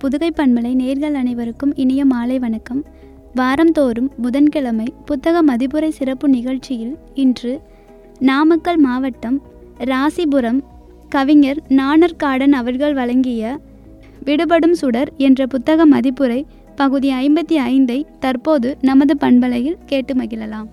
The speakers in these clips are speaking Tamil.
புதுகை பண்பலை நேர்கள் அனைவருக்கும் இனிய மாலை வணக்கம் வாரந்தோறும் புதன்கிழமை புத்தக மதிப்புரை சிறப்பு நிகழ்ச்சியில் இன்று நாமக்கல் மாவட்டம் ராசிபுரம் கவிஞர் நாணர்காடன் அவர்கள் வழங்கிய விடுபடும் சுடர் என்ற புத்தக மதிப்புரை பகுதி ஐம்பத்தி ஐந்தை தற்போது நமது பண்பலையில் கேட்டு மகிழலாம்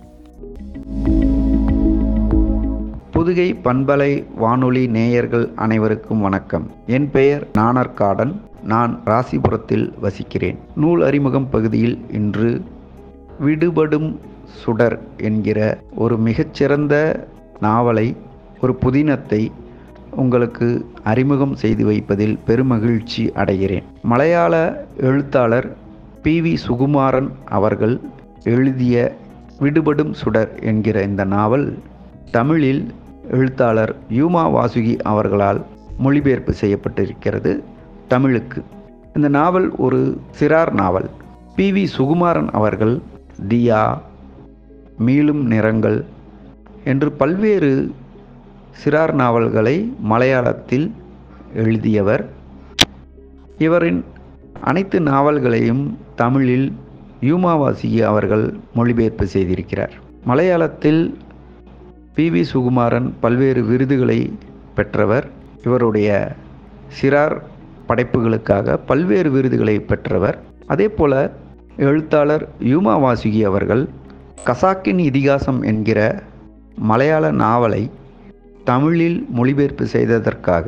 புதுகை பண்பலை வானொலி நேயர்கள் அனைவருக்கும் வணக்கம் என் பெயர் நாணர்காடன் நான் ராசிபுரத்தில் வசிக்கிறேன் நூல் அறிமுகம் பகுதியில் இன்று விடுபடும் சுடர் என்கிற ஒரு மிகச்சிறந்த நாவலை ஒரு புதினத்தை உங்களுக்கு அறிமுகம் செய்து வைப்பதில் பெருமகிழ்ச்சி அடைகிறேன் மலையாள எழுத்தாளர் பி வி சுகுமாரன் அவர்கள் எழுதிய விடுபடும் சுடர் என்கிற இந்த நாவல் தமிழில் எழுத்தாளர் யூமா வாசுகி அவர்களால் மொழிபெயர்ப்பு செய்யப்பட்டிருக்கிறது தமிழுக்கு இந்த நாவல் ஒரு சிறார் நாவல் பி வி சுகுமாரன் அவர்கள் தியா மீளும் நிறங்கள் என்று பல்வேறு சிறார் நாவல்களை மலையாளத்தில் எழுதியவர் இவரின் அனைத்து நாவல்களையும் தமிழில் யூமாவாசிகி அவர்கள் மொழிபெயர்ப்பு செய்திருக்கிறார் மலையாளத்தில் பி வி சுகுமாரன் பல்வேறு விருதுகளை பெற்றவர் இவருடைய சிறார் படைப்புகளுக்காக பல்வேறு விருதுகளை பெற்றவர் அதே போல எழுத்தாளர் யூமா வாசுகி அவர்கள் கசாக்கின் இதிகாசம் என்கிற மலையாள நாவலை தமிழில் மொழிபெயர்ப்பு செய்ததற்காக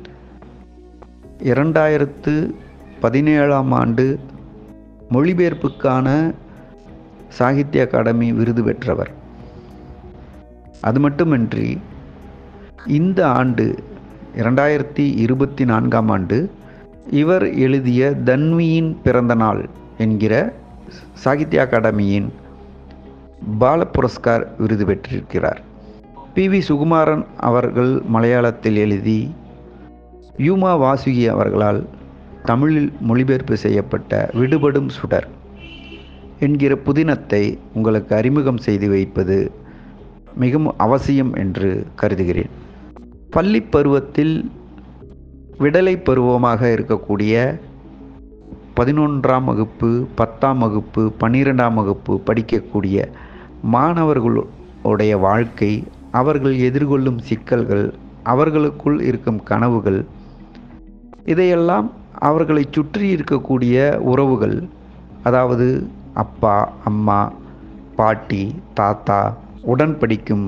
இரண்டாயிரத்து பதினேழாம் ஆண்டு மொழிபெயர்ப்புக்கான சாகித்ய அகாடமி விருது பெற்றவர் அது மட்டுமின்றி இந்த ஆண்டு இரண்டாயிரத்தி இருபத்தி நான்காம் ஆண்டு இவர் எழுதிய தன்வியின் பிறந்த நாள் என்கிற சாகித்ய அகாடமியின் பால புரஸ்கார் விருது பெற்றிருக்கிறார் பி வி சுகுமாரன் அவர்கள் மலையாளத்தில் எழுதி யூமா வாசுகி அவர்களால் தமிழில் மொழிபெயர்ப்பு செய்யப்பட்ட விடுபடும் சுடர் என்கிற புதினத்தை உங்களுக்கு அறிமுகம் செய்து வைப்பது மிகவும் அவசியம் என்று கருதுகிறேன் பள்ளி பருவத்தில் விடலை பருவமாக இருக்கக்கூடிய பதினொன்றாம் வகுப்பு பத்தாம் வகுப்பு பன்னிரெண்டாம் வகுப்பு படிக்கக்கூடிய மாணவர்களுடைய வாழ்க்கை அவர்கள் எதிர்கொள்ளும் சிக்கல்கள் அவர்களுக்குள் இருக்கும் கனவுகள் இதையெல்லாம் அவர்களை சுற்றி இருக்கக்கூடிய உறவுகள் அதாவது அப்பா அம்மா பாட்டி தாத்தா உடன் படிக்கும்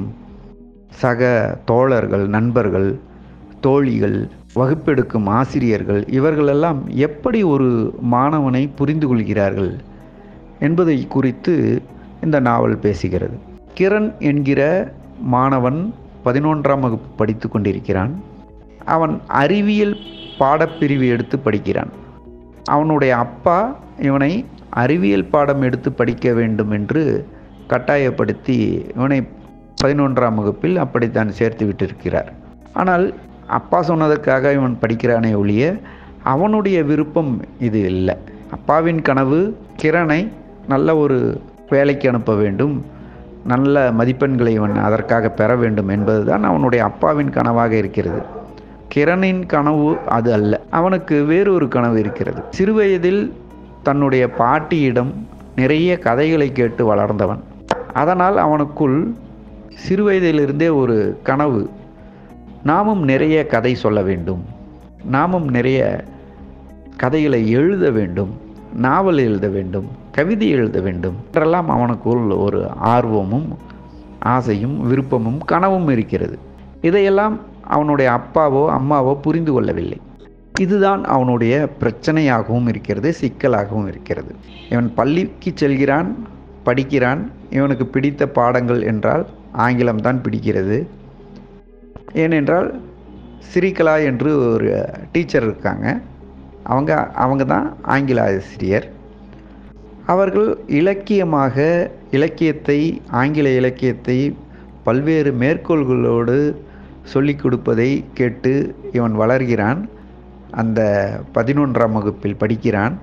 சக தோழர்கள் நண்பர்கள் தோழிகள் வகுப்பெடுக்கும் ஆசிரியர்கள் இவர்களெல்லாம் எப்படி ஒரு மாணவனை புரிந்து கொள்கிறார்கள் என்பதை குறித்து இந்த நாவல் பேசுகிறது கிரண் என்கிற மாணவன் பதினொன்றாம் வகுப்பு படித்து கொண்டிருக்கிறான் அவன் அறிவியல் பாடப்பிரிவு எடுத்து படிக்கிறான் அவனுடைய அப்பா இவனை அறிவியல் பாடம் எடுத்து படிக்க வேண்டும் என்று கட்டாயப்படுத்தி இவனை பதினொன்றாம் வகுப்பில் அப்படித்தான் சேர்த்து விட்டிருக்கிறார் ஆனால் அப்பா சொன்னதற்காக இவன் படிக்கிறானே ஒழிய அவனுடைய விருப்பம் இது இல்லை அப்பாவின் கனவு கிரணை நல்ல ஒரு வேலைக்கு அனுப்ப வேண்டும் நல்ல மதிப்பெண்களை இவன் அதற்காக பெற வேண்டும் என்பதுதான் அவனுடைய அப்பாவின் கனவாக இருக்கிறது கிரணின் கனவு அது அல்ல அவனுக்கு வேறொரு கனவு இருக்கிறது சிறுவயதில் தன்னுடைய பாட்டியிடம் நிறைய கதைகளை கேட்டு வளர்ந்தவன் அதனால் அவனுக்குள் சிறுவயதிலிருந்தே ஒரு கனவு நாமும் நிறைய கதை சொல்ல வேண்டும் நாமும் நிறைய கதைகளை எழுத வேண்டும் நாவல் எழுத வேண்டும் கவிதை எழுத வேண்டும் என்றெல்லாம் அவனுக்குள் ஒரு ஆர்வமும் ஆசையும் விருப்பமும் கனவும் இருக்கிறது இதையெல்லாம் அவனுடைய அப்பாவோ அம்மாவோ புரிந்து கொள்ளவில்லை இதுதான் அவனுடைய பிரச்சனையாகவும் இருக்கிறது சிக்கலாகவும் இருக்கிறது இவன் பள்ளிக்கு செல்கிறான் படிக்கிறான் இவனுக்கு பிடித்த பாடங்கள் என்றால் ஆங்கிலம்தான் பிடிக்கிறது ஏனென்றால் சிரிகலா என்று ஒரு டீச்சர் இருக்காங்க அவங்க அவங்க தான் ஆங்கில ஆசிரியர் அவர்கள் இலக்கியமாக இலக்கியத்தை ஆங்கில இலக்கியத்தை பல்வேறு மேற்கோள்களோடு சொல்லிக் கொடுப்பதை கேட்டு இவன் வளர்கிறான் அந்த பதினொன்றாம் வகுப்பில் படிக்கிறான்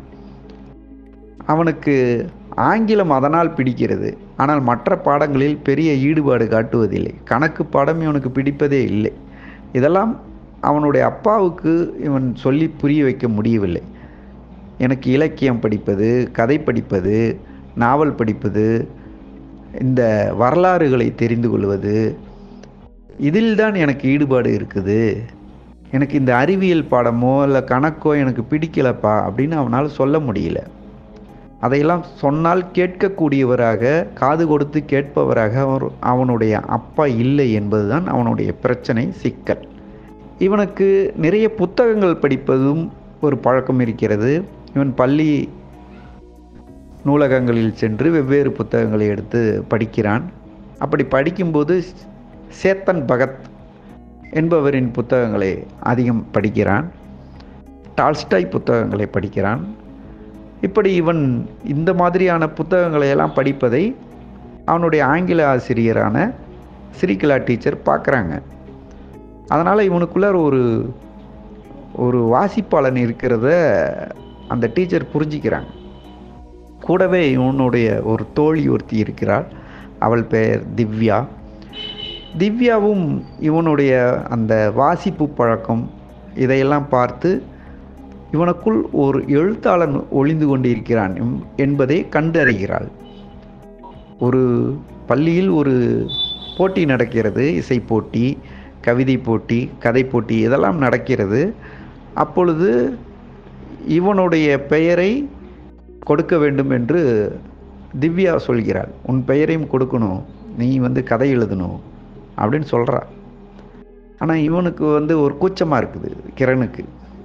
அவனுக்கு ஆங்கிலம் அதனால் பிடிக்கிறது ஆனால் மற்ற பாடங்களில் பெரிய ஈடுபாடு காட்டுவதில்லை கணக்கு பாடம் இவனுக்கு பிடிப்பதே இல்லை இதெல்லாம் அவனுடைய அப்பாவுக்கு இவன் சொல்லி புரிய வைக்க முடியவில்லை எனக்கு இலக்கியம் படிப்பது கதை படிப்பது நாவல் படிப்பது இந்த வரலாறுகளை தெரிந்து கொள்வது இதில் தான் எனக்கு ஈடுபாடு இருக்குது எனக்கு இந்த அறிவியல் பாடமோ இல்லை கணக்கோ எனக்கு பிடிக்கலப்பா அப்படின்னு அவனால் சொல்ல முடியல அதையெல்லாம் சொன்னால் கேட்கக்கூடியவராக காது கொடுத்து கேட்பவராக அவர் அவனுடைய அப்பா இல்லை என்பதுதான் அவனுடைய பிரச்சனை சிக்கல் இவனுக்கு நிறைய புத்தகங்கள் படிப்பதும் ஒரு பழக்கம் இருக்கிறது இவன் பள்ளி நூலகங்களில் சென்று வெவ்வேறு புத்தகங்களை எடுத்து படிக்கிறான் அப்படி படிக்கும்போது சேத்தன் பகத் என்பவரின் புத்தகங்களை அதிகம் படிக்கிறான் டால்ஸ்டாய் புத்தகங்களை படிக்கிறான் இப்படி இவன் இந்த மாதிரியான புத்தகங்களை எல்லாம் படிப்பதை அவனுடைய ஆங்கில ஆசிரியரான ஸ்ரீகலா டீச்சர் பார்க்குறாங்க அதனால் இவனுக்குள்ளார ஒரு ஒரு வாசிப்பாளன் இருக்கிறத அந்த டீச்சர் புரிஞ்சிக்கிறாங்க கூடவே இவனுடைய ஒரு தோழி ஒருத்தி இருக்கிறாள் அவள் பெயர் திவ்யா திவ்யாவும் இவனுடைய அந்த வாசிப்பு பழக்கம் இதையெல்லாம் பார்த்து இவனுக்குள் ஒரு எழுத்தாளன் ஒளிந்து கொண்டிருக்கிறான் எம்- என்பதை கண்டறிகிறாள் ஒரு பள்ளியில் ஒரு போட்டி நடக்கிறது இசை போட்டி கவிதை போட்டி கதை போட்டி இதெல்லாம் நடக்கிறது அப்பொழுது இவனுடைய பெயரை கொடுக்க வேண்டும் என்று திவ்யா சொல்கிறாள் உன் பெயரையும் கொடுக்கணும் நீ வந்து கதை எழுதணும் அப்படின்னு சொல்கிறா ஆனால் இவனுக்கு வந்து ஒரு கூச்சமாக இருக்குது கிரணுக்கு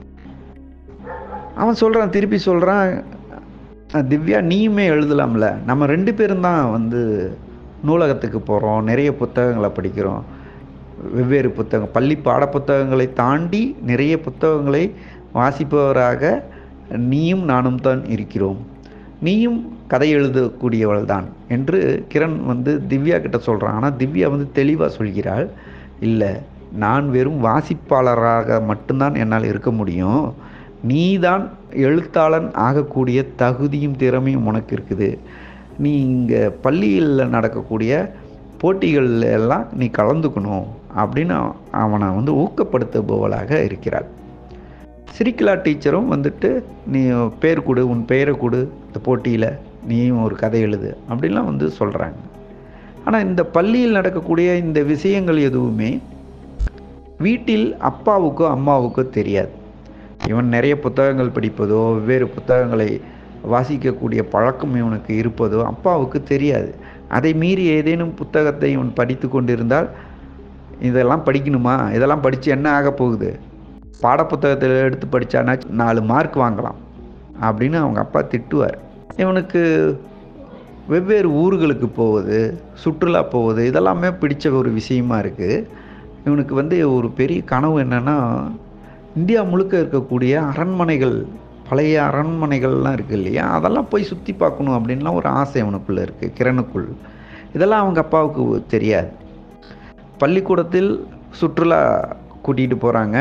அவன் சொல்கிறான் திருப்பி சொல்கிறான் திவ்யா நீயுமே எழுதலாம்ல நம்ம ரெண்டு பேரும் தான் வந்து நூலகத்துக்கு போகிறோம் நிறைய புத்தகங்களை படிக்கிறோம் வெவ்வேறு புத்தகம் பள்ளி பாட புத்தகங்களை தாண்டி நிறைய புத்தகங்களை வாசிப்பவராக நீயும் நானும் தான் இருக்கிறோம் நீயும் கதை எழுதக்கூடியவள் தான் என்று கிரண் வந்து திவ்யா கிட்ட சொல்கிறான் ஆனால் திவ்யா வந்து தெளிவாக சொல்கிறாள் இல்லை நான் வெறும் வாசிப்பாளராக மட்டும்தான் என்னால் இருக்க முடியும் நீதான் எழுத்தாளன் ஆகக்கூடிய தகுதியும் திறமையும் உனக்கு இருக்குது நீ இங்கே பள்ளியில் நடக்கக்கூடிய போட்டிகள் எல்லாம் நீ கலந்துக்கணும் அப்படின்னு அவனை வந்து ஊக்கப்படுத்துபவளாக இருக்கிறாள் சிரிக்கலா டீச்சரும் வந்துட்டு நீ பேர் கொடு உன் பெயரை கொடு இந்த போட்டியில் நீயும் ஒரு கதை எழுது அப்படின்லாம் வந்து சொல்கிறாங்க ஆனால் இந்த பள்ளியில் நடக்கக்கூடிய இந்த விஷயங்கள் எதுவுமே வீட்டில் அப்பாவுக்கோ அம்மாவுக்கோ தெரியாது இவன் நிறைய புத்தகங்கள் படிப்பதோ வெவ்வேறு புத்தகங்களை வாசிக்கக்கூடிய பழக்கம் இவனுக்கு இருப்பதோ அப்பாவுக்கு தெரியாது அதை மீறி ஏதேனும் புத்தகத்தை இவன் படித்து கொண்டிருந்தால் இதெல்லாம் படிக்கணுமா இதெல்லாம் படித்து என்ன ஆக போகுது பாடப்புத்தகத்தில் எடுத்து படித்தானா நாலு மார்க் வாங்கலாம் அப்படின்னு அவங்க அப்பா திட்டுவார் இவனுக்கு வெவ்வேறு ஊர்களுக்கு போவது சுற்றுலா போவது இதெல்லாமே பிடிச்ச ஒரு விஷயமா இருக்குது இவனுக்கு வந்து ஒரு பெரிய கனவு என்னென்னா இந்தியா முழுக்க இருக்கக்கூடிய அரண்மனைகள் பழைய அரண்மனைகள்லாம் இருக்குது இல்லையா அதெல்லாம் போய் சுற்றி பார்க்கணும் அப்படின்லாம் ஒரு ஆசை அவனுக்குள்ளே இருக்குது கிரணுக்குள் இதெல்லாம் அவங்க அப்பாவுக்கு தெரியாது பள்ளிக்கூடத்தில் சுற்றுலா கூட்டிகிட்டு போகிறாங்க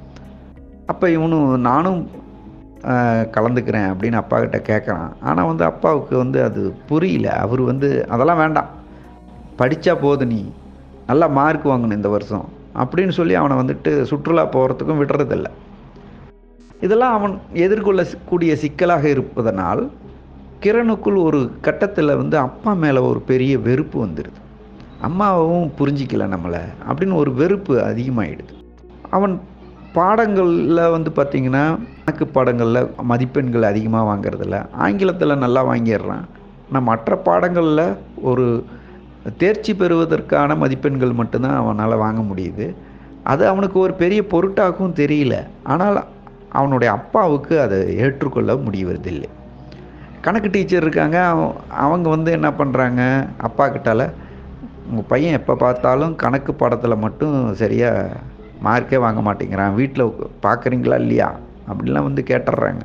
அப்போ இவனும் நானும் ஆஹ், கலந்துக்கிறேன் அப்படின்னு அப்பா கிட்ட கேட்குறான் ஆனால் வந்து அப்பாவுக்கு வந்து அது புரியல அவர் வந்து அதெல்லாம் வேண்டாம் படித்தா போதும் நீ நல்லா மார்க் வாங்கணும் இந்த வருஷம் அப்படின்னு சொல்லி அவனை வந்துட்டு சுற்றுலா போகிறதுக்கும் விடுறதில்ல இதெல்லாம் அவன் எதிர்கொள்ள சி- கூடிய சிக்கலாக இருப்பதனால் கிரணுக்குள் ஒரு கட்டத்தில் வந்து அப்பா மேலே ஒரு பெரிய வெறுப்பு வந்துடுது அம்மாவும் புரிஞ்சிக்கல நம்மளை அப்படின்னு ஒரு வெறுப்பு அதிகமாகிடுது அவன் பாடங்களில் வந்து பார்த்திங்கன்னா கணக்கு பாடங்களில் மதிப்பெண்கள் அதிகமாக வாங்குறதில்ல ஆங்கிலத்தில் நல்லா வாங்கிடுறான் ஆனால் மற்ற பாடங்களில் ஒரு தேர்ச்சி பெறுவதற்கான மதிப்பெண்கள் மட்டும்தான் அவனால் வாங்க முடியுது அது அவனுக்கு ஒரு பெரிய பொருட்டாகவும் தெரியல ஆனால் அவனுடைய அப்பாவுக்கு அதை ஏற்றுக்கொள்ள முடிவதில்லை கணக்கு டீச்சர் இருக்காங்க அவ- அவங்க வந்து என்ன பண்ணுறாங்க அப்பா கிட்டால உங்கள் பையன் எப்போ பார்த்தாலும் கணக்கு பாடத்தில் மட்டும் சரியாக மார்க்கே வாங்க மாட்டேங்கிறான் வீட்டில் பார்க்குறீங்களா இல்லையா அப்படிலாம் வந்து கேட்டுடுறாங்க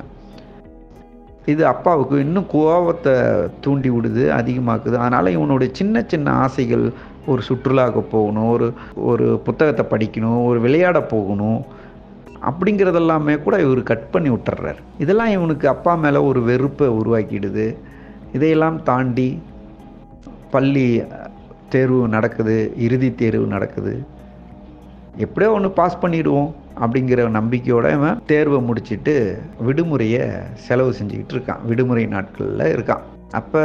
இது அப்பாவுக்கு இன்னும் கோபத்தை தூண்டி விடுது அதிகமாக்குது அதனால் இவனுடைய சின்ன சின்ன ஆசைகள் ஒரு சுற்றுலாவுக்கு போகணும் ஒரு ஒரு புத்தகத்தை படிக்கணும் ஒரு விளையாட போகணும் அப்படிங்கிறதெல்லாமே கூட இவர் கட் பண்ணி விட்டுறாரு இதெல்லாம் இவனுக்கு அப்பா மேலே ஒரு வெறுப்பை உருவாக்கிடுது இதையெல்லாம் தாண்டி பள்ளி அஹ், தேர்வு நடக்குது இறுதி தேர்வு நடக்குது எப்படியோ ஒன்று பாஸ் பண்ணிடுவோம் அப்படிங்கிற நம்பிக்கையோட அவன் தேர்வை முடிச்சிட்டு விடுமுறையை செலவு செஞ்சுக்கிட்டு இருக்கான் விடுமுறை நாட்களில் இருக்கான் அப்போ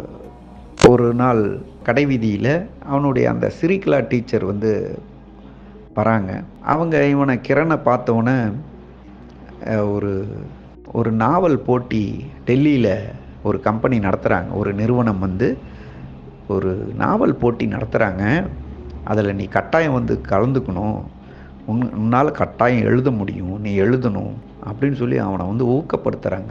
ஒரு நாள் கடைவீதியில் அவனுடைய அந்த சிரிக்கலா டீச்சர் வந்து வராங்க அவங்க இவனை கிரணை பார்த்தோன்னே அஹ், ஒரு ஒரு நாவல் போட்டி டெல்லியில் ஒரு கம்பெனி நடத்துகிறாங்க ஒரு நிறுவனம் வந்து ஒரு நாவல் போட்டி நடத்துகிறாங்க அதில் நீ கட்டாயம் வந்து கலந்துக்கணும் உன் உன்னால் கட்டாயம் எழுத முடியும் நீ எழுதணும் அப்படின்னு சொல்லி அவனை வந்து ஊக்கப்படுத்துகிறாங்க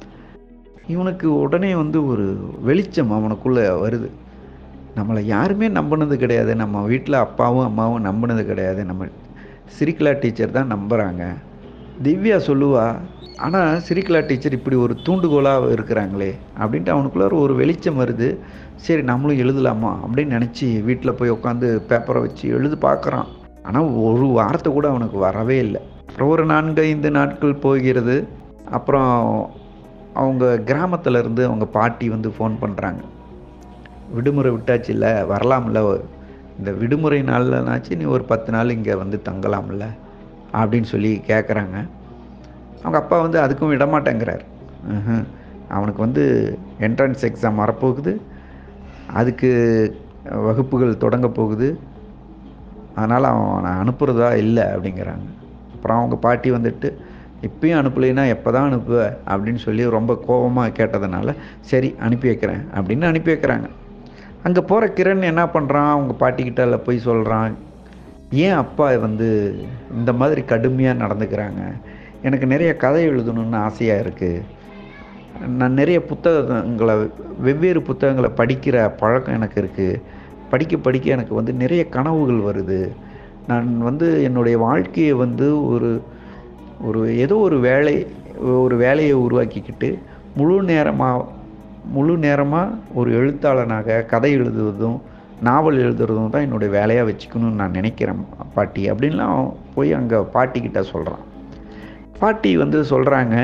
இவனுக்கு உடனே வந்து ஒரு வெளிச்சம் அவனுக்குள்ளே வருது நம்மளை யாருமே நம்பினது கிடையாது நம்ம வீட்டில் அப்பாவும் அம்மாவும் நம்பினது கிடையாது நம்ம சிரிக்கலா டீச்சர் தான் நம்புகிறாங்க திவ்யா சொல்லுவா ஆனால் சிரிக்கலா டீச்சர் இப்படி ஒரு தூண்டுகோலாக இருக்கிறாங்களே அப்படின்ட்டு அவனுக்குள்ள ஒரு வெளிச்சம் வருது சரி நம்மளும் எழுதலாமா அப்படின்னு நினச்சி வீட்டில் போய் உட்காந்து பேப்பரை வச்சு எழுதி பார்க்குறான் ஆனால் ஒரு வார்த்தை கூட அவனுக்கு வரவே இல்லை அப்புறம் ஒரு நான்கு ஐந்து நாட்கள் போகிறது அப்புறம் அவங்க கிராமத்துல இருந்து அவங்க பாட்டி வந்து ஃபோன் பண்ணுறாங்க விடுமுறை விட்டாச்சு இல்லை வரலாம்ல இந்த விடுமுறை நாள்லனாச்சு நீ ஒரு பத்து நாள் இங்கே வந்து தங்கலாம்ல அப்படின்னு சொல்லி கேட்குறாங்க அவங்க அப்பா வந்து அதுக்கும் விடமாட்டேங்கிறார் ம்ஹும். அவனுக்கு வந்து என்ட்ரன்ஸ் எக்ஸாம் வரப்போகுது அதுக்கு வகுப்புகள் தொடங்க போகுது அதனால் அவனை அனுப்புகிறதா இல்லை அப்படிங்கிறாங்க அப்புறம் அவங்க பாட்டி வந்துட்டு இப்பயும் அனுப்பலைன்னா எப்போ தான் அனுப்புவ அப்படின்னு சொல்லி ரொம்ப கோபமாக கேட்டதுனால சரி அனுப்பி வைக்கிறேன் அப்படின்னு அனுப்பி வைக்கிறாங்க அங்கே போகிற கிரண் என்ன பண்ணுறான் அவங்க பாட்டிக்கிட்ட போய் சொல்கிறான் ஏன் அப்பா வந்து இந்த மாதிரி கடுமையாக நடந்துக்கிறாங்க எனக்கு நிறைய கதை எழுதணும்னு ஆசையாக இருக்குது நான் நிறைய புத்தகங்களை வெவ்வேறு புத்தகங்களை படிக்கிற பழக்கம் எனக்கு இருக்குது படிக்க படிக்க எனக்கு வந்து நிறைய கனவுகள் வருது நான் வந்து என்னுடைய வாழ்க்கையை வந்து ஒரு ஒரு ஏதோ ஒரு வேலை ஒரு வேலையை உருவாக்கிக்கிட்டு முழு நேரமாக முழு நேரமாக ஒரு எழுத்தாளனாக கதை எழுதுவதும் நாவல் எழுதுறதும் தான் என்னுடைய வேலையாக வச்சுக்கணும்னு நான் நினைக்கிறேன் பாட்டி அப்படின்லாம் போய் அங்கே பாட்டிக்கிட்ட சொல்கிறான் பாட்டி வந்து சொல்கிறாங்க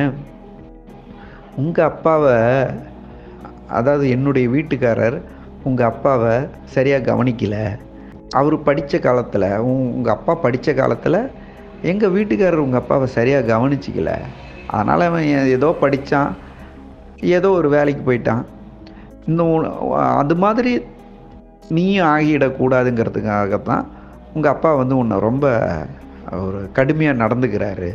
உங்கள் அப்பாவை அதாவது என்னுடைய வீட்டுக்காரர் உங்கள் அப்பாவை சரியாக கவனிக்கல அவர் படித்த காலத்தில் உங்கள் அப்பா படித்த காலத்தில் எங்கள் வீட்டுக்காரர் உங்கள் அப்பாவை சரியாக கவனிச்சிக்கல அதனால் அவன் ஏதோ படித்தான் ஏதோ ஒரு வேலைக்கு போயிட்டான் இன்னும் அது மாதிரி நீயும் ஆகிடக்கூடாதுங்கிறதுக்காகத்தான் உங்கள் அப்பா வந்து உன்னை ரொம்ப ஒரு கடுமையாக நடந்துக்கிறாரு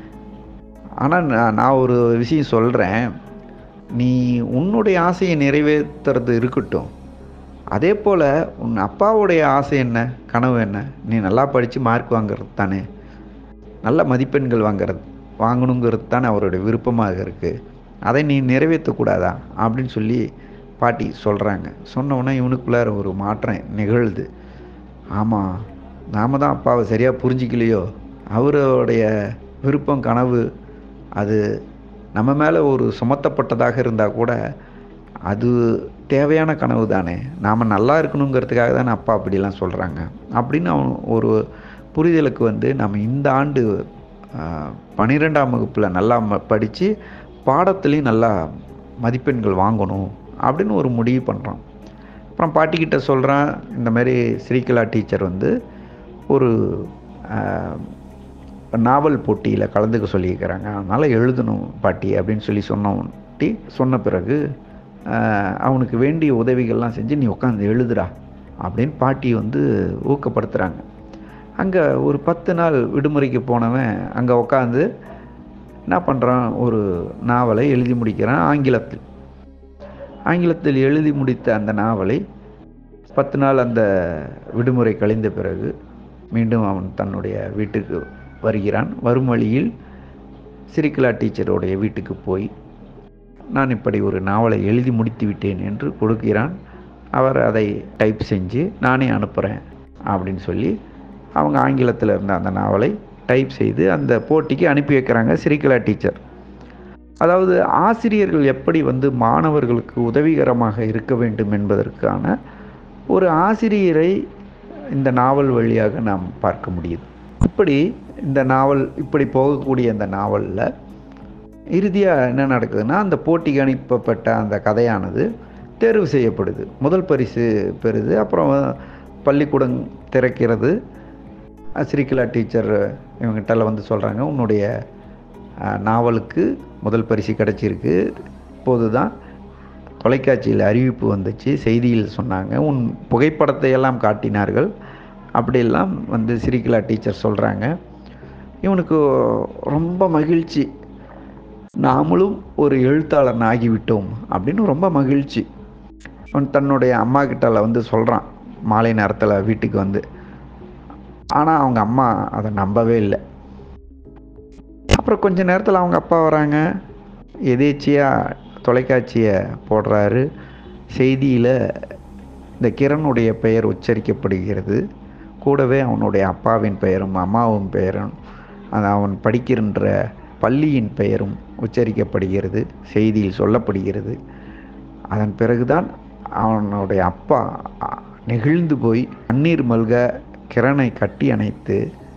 ஆனால் நான் நான் ஒரு விஷயம் சொல்கிறேன் நீ உன்னுடைய ஆசையை நிறைவேற்றுறது இருக்கட்டும் அதே போல் உன் அப்பாவுடைய ஆசை என்ன கனவு என்ன நீ நல்லா படித்து மார்க் வாங்குறது தானே நல்ல மதிப்பெண்கள் வாங்குறது வாங்கணுங்கிறது தானே அவருடைய விருப்பமாக இருக்குது அதை நீ நிறைவேற்றக்கூடாதா அப்படின்னு சொல்லி பாட்டி சொல்கிறாங்க சொன்னோன்னே இவனுக்குள்ளார ஒரு மாற்றம் நிகழுது ஆமாம் நாம் தான் அப்பாவை சரியாக புரிஞ்சிக்கலையோ அவருடைய விருப்பம் கனவு அது நம்ம மேலே ஒரு சுமத்தப்பட்டதாக இருந்தால் கூட அது தேவையான கனவு தானே நாம் நல்லா இருக்கணுங்கிறதுக்காக தானே அப்பா அப்படிலாம் சொல்கிறாங்க அப்படின்னு அவன் ஒரு புரிதலுக்கு வந்து நம்ம இந்த ஆண்டு பன்னிரெண்டாம் வகுப்பில் நல்லா படித்து பாடத்துலேயும் நல்லா மதிப்பெண்கள் வாங்கணும் அப்படின்னு ஒரு முடிவு பண்ணுறான் அப்புறம் பாட்டிக்கிட்ட சொல்கிறான் இந்த மாதிரி ஸ்ரீகலா டீச்சர் வந்து ஒரு நாவல் போட்டியில் கலந்துக்க சொல்லியிருக்கிறாங்க அதனால் எழுதணும் பாட்டி அப்படின்னு சொல்லி சொன்னவன்ட்டி சொன்ன பிறகு அவனுக்கு வேண்டிய உதவிகள்லாம் செஞ்சு நீ உட்காந்து எழுதுடா அப்படின்னு பாட்டி வந்து ஊக்கப்படுத்துகிறாங்க அங்கே ஒரு பத்து நாள் விடுமுறைக்கு போனவன் அங்கே உட்காந்து என்ன பண்ணுறான் ஒரு நாவலை எழுதி முடிக்கிறான் ஆங்கிலத்தில் ஆங்கிலத்தில் எழுதி முடித்த அந்த நாவலை பத்து நாள் அந்த விடுமுறை கழிந்த பிறகு மீண்டும் அவன் தன்னுடைய வீட்டுக்கு வருகிறான் வரும் வழியில் சிரிக்கலா டீச்சருடைய வீட்டுக்கு போய் நான் இப்படி ஒரு நாவலை எழுதி முடித்து விட்டேன் என்று கொடுக்கிறான் அவர் அதை டைப் செஞ்சு நானே அனுப்புகிறேன் அப்படின்னு சொல்லி அவங்க ஆங்கிலத்தில் இருந்த அந்த நாவலை டைப் செய்து அந்த போட்டிக்கு அனுப்பி வைக்கிறாங்க சிரிக்கலா டீச்சர் அதாவது ஆசிரியர்கள் எப்படி வந்து மாணவர்களுக்கு உதவிகரமாக இருக்க வேண்டும் என்பதற்கான ஒரு ஆசிரியரை இந்த நாவல் வழியாக நாம் பார்க்க முடியுது இப்படி இந்த நாவல் இப்படி போகக்கூடிய இந்த நாவலில் இறுதியாக என்ன நடக்குதுன்னா அந்த போட்டிக்கு அனுப்பப்பட்ட அந்த கதையானது தேர்வு செய்யப்படுது முதல் பரிசு பெறுது அப்புறம் பள்ளிக்கூடம் திறக்கிறது ஸ்ரீகலா டீச்சர் இவங்ககிட்ட வந்து சொல்கிறாங்க உன்னுடைய அஹ், நாவலுக்கு முதல் பரிசு கிடச்சிருக்கு இப்போது தான் தொலைக்காட்சியில் அறிவிப்பு வந்துச்சு செய்தியில் சொன்னாங்க உன் புகைப்படத்தை எல்லாம் காட்டினார்கள் அப்படியெல்லாம் வந்து சிரிக்கலா டீச்சர் சொல்கிறாங்க இவனுக்கு ரொம்ப மகிழ்ச்சி நாமளும் ஒரு எழுத்தாளன் ஆகிவிட்டோம் அப்படின்னு ரொம்ப மகிழ்ச்சி அவன் தன்னுடைய அம்மா கிட்டால வந்து சொல்கிறான் மாலை நேரத்தில் வீட்டுக்கு வந்து ஆனால் அவங்க அம்மா அதை நம்பவே இல்லை அப்புறம் கொஞ்ச நேரத்தில் அவங்க அப்பா வராங்க எதேச்சியாக தொலைக்காட்சியை போடுறாரு செய்தியில் இந்த கிரணுடைய பெயர் உச்சரிக்கப்படுகிறது கூடவே அவனுடைய அப்பாவின் பெயரும் அம்மாவின் பெயரும் அது அவன் படிக்கின்ற பள்ளியின் பெயரும் உச்சரிக்கப்படுகிறது செய்தியில் சொல்லப்படுகிறது அதன் பிறகுதான் அவனுடைய அப்பா அ, நெகிழ்ந்து போய் கண்ணீர் மல்க கிரணை கட்டி அணைத்து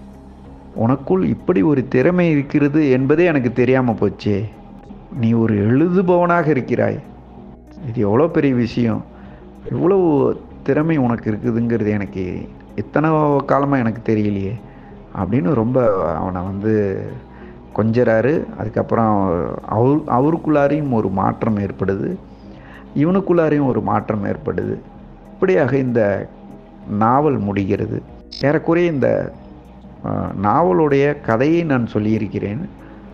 உனக்குள் இப்படி ஒரு திறமை இருக்கிறது என்பதே எனக்கு தெரியாமல் போச்சே நீ ஒரு எழுதுபவனாக இருக்கிறாய் இது எவ்வளோ பெரிய விஷயம் இவ்வளவு திறமை உனக்கு இருக்குதுங்கிறது எனக்கு இத்தனை காலமாக எனக்கு தெரியலையே அப்படின்னு ரொம்ப அவனை வந்து கொஞ்சறாரு அதுக்கப்புறம் அவர் அவருக்குள்ளாரையும் ஒரு மாற்றம் ஏற்படுது இவனுக்குள்ளாரையும் ஒரு மாற்றம் ஏற்படுது இப்படியாக இந்த நாவல் முடிகிறது ஏறக்குறைய இந்த அஹ், நாவலுடைய கதையை நான் சொல்லியிருக்கிறேன்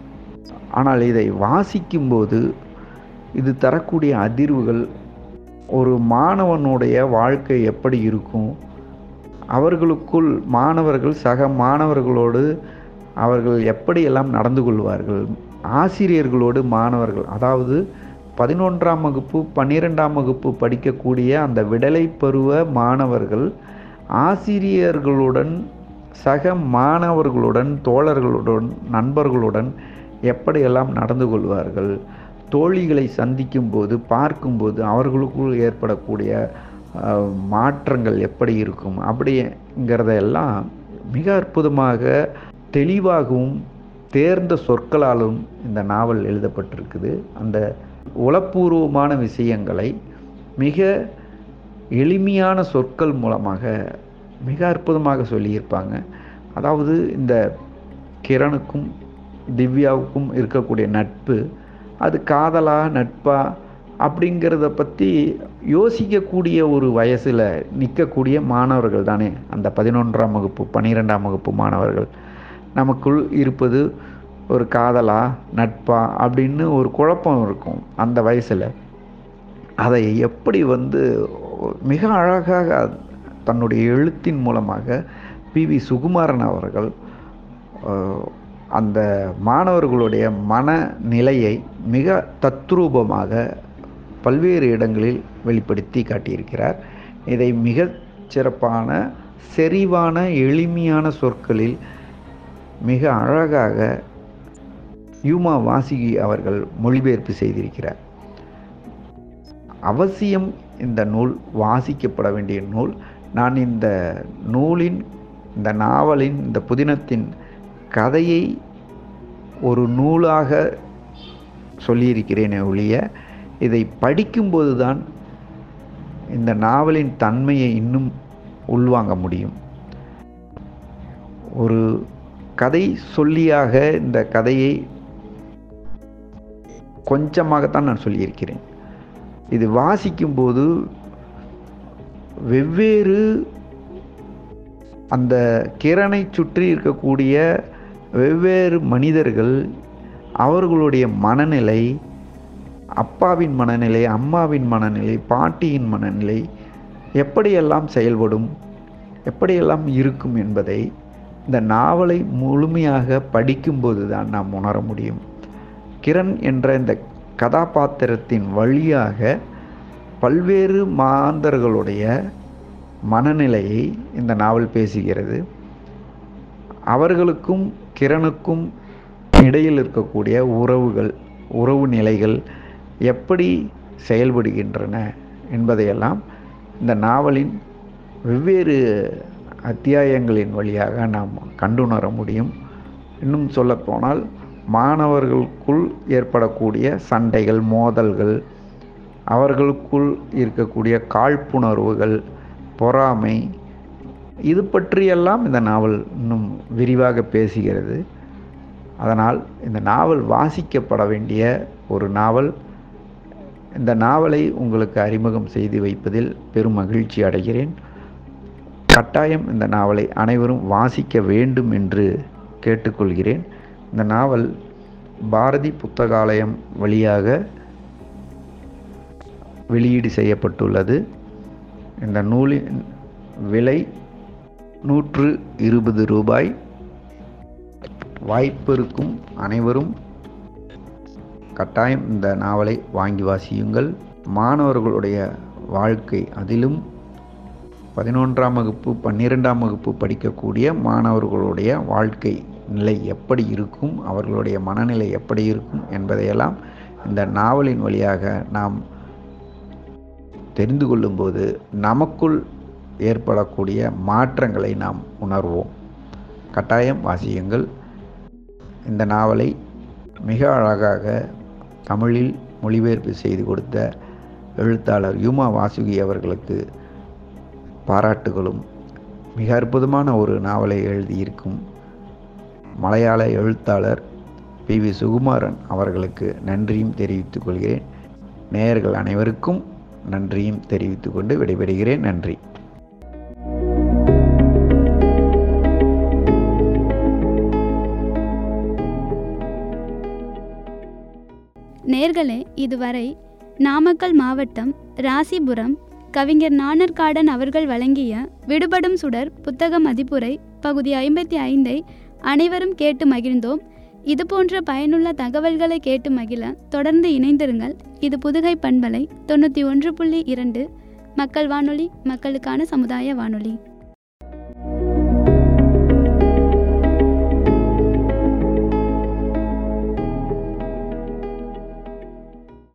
ஆனால் இதை வாசிக்கும்போது இது தரக்கூடிய அதிர்வுகள் ஒரு மாணவனுடைய வாழ்க்கை எப்படி இருக்கும் அவர்களுக்குள் மாணவர்கள் சக மாணவர்களோடு அவர்கள் எப்படியெல்லாம் நடந்து கொள்வார்கள் ஆசிரியர்களோடு மாணவர்கள் அதாவது பதினொன்றாம் வகுப்பு பன்னிரெண்டாம் வகுப்பு படிக்கக்கூடிய அந்த விடலை பருவ மாணவர்கள் ஆசிரியர்களுடன் சக மாணவர்களுடன் தோழர்களுடன் நண்பர்களுடன் எப்படியெல்லாம் நடந்து கொள்வார்கள் தோழிகளை சந்திக்கும் போது பார்க்கும்போது அவர்களுக்குள் ஏற்படக்கூடிய அஹ், மாற்றங்கள் எப்படி இருக்கும் அப்படிங்கிறதையெல்லாம் மிக அற்புதமாக தெளிவாகவும் தேர்ந்த சொற்களாலும் இந்த நாவல் எழுதப்பட்டிருக்குது அந்த உளப்பூர்வமான விஷயங்களை மிக எளிமையான சொற்கள் மூலமாக மிக அற்புதமாக சொல்லியிருப்பாங்க அதாவது இந்த கிரணுக்கும் திவ்யாவுக்கும் இருக்கக்கூடிய நட்பு அது காதலா நட்பா அப்படிங்கிறத பற்றி யோசிக்கக்கூடிய ஒரு வயசில் நிற்கக்கூடிய மாணவர்கள் தானே அந்த பதினொன்றாம் வகுப்பு பன்னிரெண்டாம் வகுப்பு மாணவர்கள் நமக்குள் இருப்பது ஒரு காதலா நட்பா அப்படின்னு ஒரு குழப்பம் இருக்கும் அந்த வயசில் அதை எப்படி வந்து மிக அழகாக தன்னுடைய எழுத்தின் மூலமாக பி வி சுகுமாரன் அவர்கள் அஹ், அந்த மாணவர்களுடைய மனநிலையை மிக தத்ரூபமாக பல்வேறு இடங்களில் வெளிப்படுத்தி காட்டியிருக்கிறார் இதை மிக சிறப்பான செறிவான எளிமையான சொற்களில் மிக அழகாக யூமா வாசிகி அவர்கள் மொழிபெயர்ப்பு செய்திருக்கிறார் அவசியம் இந்த நூல் வாசிக்கப்பட வேண்டிய நூல் நான் இந்த நூலின் இந்த நாவலின் இந்த புதினத்தின் கதையை ஒரு நூலாக சொல்லியிருக்கிறேனே ஒழிய இதை படிக்கும்போது தான் இந்த நாவலின் தன்மையை இன்னும் உள்வாங்க முடியும் ஒரு கதை சொல்லியாக இந்த கதையை கொஞ்சமாகத்தான் நான் சொல்லியிருக்கிறேன் இது வாசிக்கும்போது வெவ்வேறு அந்த கிரணை சுற்றி இருக்கக்கூடிய வெவ்வேறு மனிதர்கள் அவர்களுடைய மனநிலை அப்பாவின் மனநிலை அம்மாவின் மனநிலை பாட்டியின் மனநிலை எப்படியெல்லாம் செயல்படும் எப்படியெல்லாம் இருக்கும் என்பதை இந்த நாவலை முழுமையாக படிக்கும்போது தான் நாம் உணர முடியும் கிரண் என்ற இந்த கதாபாத்திரத்தின் வழியாக பல்வேறு மாந்தர்களுடைய மனநிலையை இந்த நாவல் பேசுகிறது அவர்களுக்கும் கிரணுக்கும் இடையில் இருக்கக்கூடிய உறவுகள் உறவு நிலைகள் எப்படி செயல்படுகின்றன என்பதையெல்லாம் இந்த நாவலின் வெவ்வேறு அத்தியாயங்களின் வழியாக நாம் கண்டுணர முடியும் இன்னும் சொல்லப்போனால் மாணவர்களுக்குள் ஏற்படக்கூடிய சண்டைகள் மோதல்கள் அவர்களுக்குள் இருக்கக்கூடிய காழ்ப்புணர்வுகள் பொறாமை இது பற்றியெல்லாம் இந்த நாவல் இன்னும் விரிவாக பேசுகிறது அதனால் இந்த நாவல் வாசிக்கப்பட வேண்டிய ஒரு நாவல் இந்த நாவலை உங்களுக்கு அறிமுகம் செய்து வைப்பதில் பெரும் மகிழ்ச்சி அடைகிறேன் கட்டாயம் இந்த நாவலை அனைவரும் வாசிக்க வேண்டும் என்று கேட்டுக்கொள்கிறேன் இந்த நாவல் பாரதி புத்தகாலயம் வழியாக வெளியீடு செய்யப்பட்டுள்ளது இந்த நூலின் விலை நூற்று இருபது ரூபாய் வாய்ப்பிருக்கும் அனைவரும் கட்டாயம் இந்த நாவலை வாங்கி வாசியுங்கள் மாணவர்களுடைய வாழ்க்கை அதிலும் பதினொன்றாம் வகுப்பு பன்னிரெண்டாம் வகுப்பு படிக்கக்கூடிய மாணவர்களுடைய வாழ்க்கை நிலை எப்படி இருக்கும் அவர்களுடைய மனநிலை எப்படி இருக்கும் என்பதையெல்லாம் இந்த நாவலின் வழியாக நாம் தெரிந்து கொள்ளும்போது நமக்குள் ஏற்படக்கூடிய மாற்றங்களை நாம் உணர்வோம் கட்டாயம் வாசியுங்கள் இந்த நாவலை மிக அழகாக தமிழில் மொழிபெயர்ப்பு செய்து கொடுத்த எழுத்தாளர் யுமா வாசுகி அவர்களுக்கு பாராட்டுகளும் மிக அற்புதமான ஒரு நாவலை எழுதியிருக்கும் மலையாள எழுத்தாளர் பி வி சுகுமாரன் அவர்களுக்கு நன்றியும் தெரிவித்துக் கொள்கிறேன் நேயர்கள் அனைவருக்கும் நன்றியும் தெரிவித்துக் கொண்டு விடைபெறுகிறேன் நன்றி நேர்களே இதுவரை நாமக்கல் மாவட்டம் ராசிபுரம் கவிஞர் நாணர்காடன் அவர்கள் வழங்கிய விடுபடும் சுடர் புத்தக மதிப்புரை பகுதி ஐம்பத்தி ஐந்தை அனைவரும் கேட்டு மகிழ்ந்தோம் இது போன்ற பயனுள்ள தகவல்களை கேட்டு மகிழ தொடர்ந்து இணைந்திருங்கள் இது புதுகை பண்பலை தொண்ணூற்றி ஒன்று புள்ளி இரண்டு மக்கள் வானொலி மக்களுக்கான சமுதாய வானொலி